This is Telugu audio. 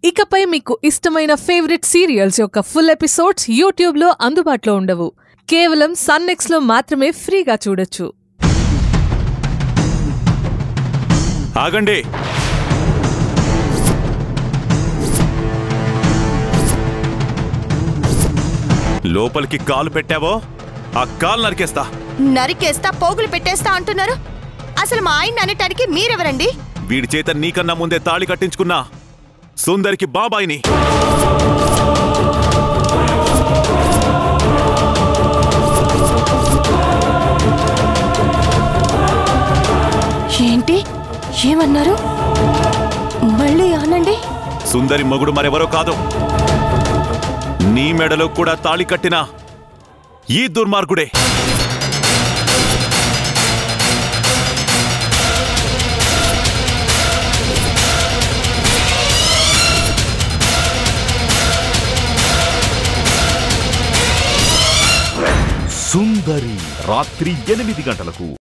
ఇకపై మీకు ఇష్టమైన ఫేవరెట్ సీరియల్స్ యొక్క ఫుల్ ఎపిసోడ్స్ యూట్యూబ్లో అందుబాటులో ఉండవు కేవలం సన్నెక్స్లో మాత్రమే ఫ్రీగా చూడొచ్చు ఆగండి లోపలికి కాలు పెట్టావో ఆ కాలు నరికేస్తా నరికేస్తా పోగులు పెట్టేస్తా అంటున్నారు అసలు మా ఆయన అనటానికి మీరెవరండి వీడి చేత నీకన్నా ముందే తాళి కట్టించుకున్నా సుందరికి బాబాయిని ఏంటి ఏమన్నారు మళ్ళీ ఆనండి సుందరి మొగుడు మరెవరో కాదు నీ మెడలో కూడా తాళి కట్టిన ఈ దుర్మార్గుడే సుందరి రాత్రి ఎనిమిది గంటలకు